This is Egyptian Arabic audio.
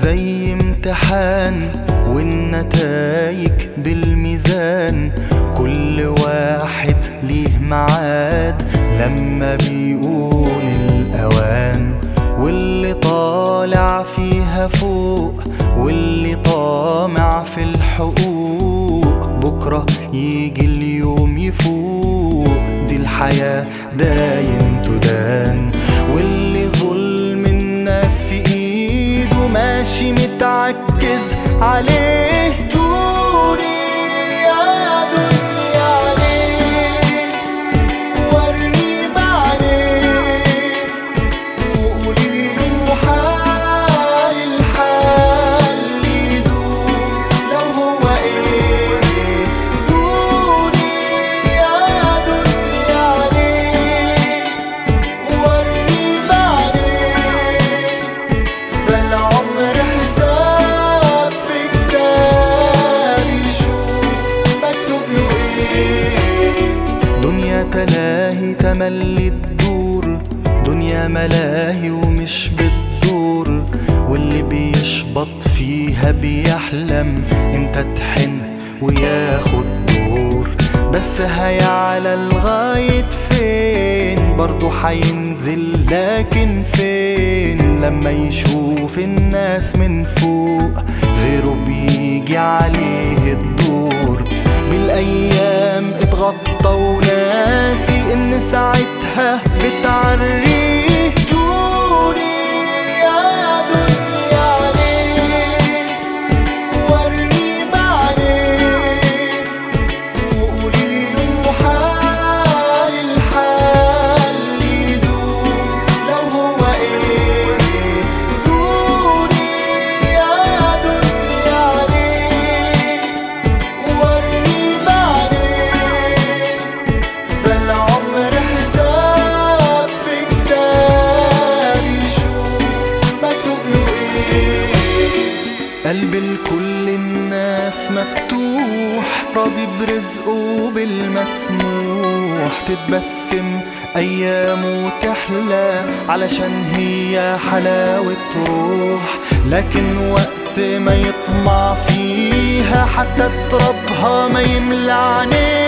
زي امتحان والنتايج بالميزان كل واحد ليه معاد لما بيقون الأوان واللي طالع فيها فوق واللي طامع في الحقوق بكرة يجي اليوم يفوق دي الحياة داين تدان واللي ظلم الناس في ايده ماشي متعكز عليه دوري يا دنيا عليه وري بعدين وقولي له حال الحال يدوم لو هو ايه دوري يا دنيا عليه وري بعدين ده العمر حساب في كتاب يشوف مكتوب له ايه دنيا تلاهي تملي الدور دنيا ملاهي ومش بتدور واللي بيشبط فيها بيحلم امتى تحن وياخد دور بس هيعلى لغاية فين برضه هينزل لكن فين لما يشوف الناس من فوق غيره بيجي عليه الدور بالايام اتغطى وناسي ان ساعتها بتعريه دوري يا دنيا عليه وري بعدين وقولي له حال الحال يدوم لو هو ايه دوري يا دنيا عليه وري بعدين ده العمر حساب في كتاب يشوف مكتوب له ايه قلب لكل الناس مفتوح راضي برزقه بالمسموح تتبسم ايامه تحلى علشان هي حلاوة روح لكن وقت ما يطمع فيها حتى ترابها ما يملى عينيه